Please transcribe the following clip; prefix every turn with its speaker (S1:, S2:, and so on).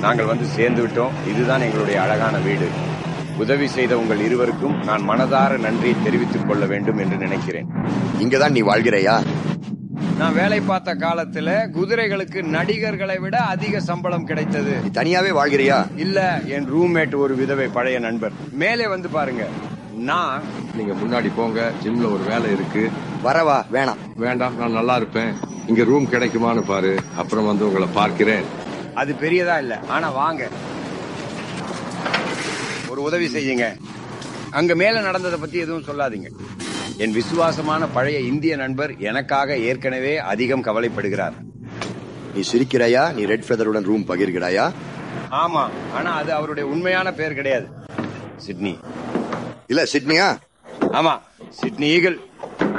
S1: நாங்கள் வந்து சேர்ந்து விட்டோம் இதுதான் எங்களுடைய அழகான வீடு உதவி செய்த உங்கள் இருவருக்கும் நான் மனதார நன்றியை தெரிவித்துக் கொள்ள வேண்டும் என்று நினைக்கிறேன்
S2: இங்கதான் நீ வாழ்கிறாயா
S1: நான் வேலை பார்த்த காலத்துல குதிரைகளுக்கு நடிகர்களை விட அதிக சம்பளம் கிடைத்தது
S2: நீ தனியாவே வாழ்கிறியா
S1: இல்ல என் ரூம்மேட் ஒரு விதவை பழைய நண்பர் மேலே வந்து பாருங்க நான்
S3: நீங்க முன்னாடி போங்க ஜிம்ல ஒரு வேலை இருக்கு
S2: வரவா வேணாம்
S3: வேண்டாம் நான் நல்லா இருப்பேன் இங்க ரூம் கிடைக்குமான்னு பாரு அப்புறம் வந்து உங்களை பார்க்கிறேன்
S1: அது பெரியதா இல்ல ஆனா வாங்க ஒரு உதவி செய்யுங்க அங்க மேல நடந்ததை பத்தி எதுவும் சொல்லாதீங்க என் விசுவாசமான பழைய இந்திய நண்பர் எனக்காக ஏற்கனவே அதிகம் கவலைப்படுகிறார்
S2: நீ சிரிக்கிறாயா நீ ரெட் ஃபெதருடன் ரூம் பகிர்கிறாயா
S1: ஆமா ஆனா அது அவருடைய உண்மையான பேர் கிடையாது சிட்னி
S2: இல்ல சிட்னியா
S1: ஆமா சிட்னி ஈகிள்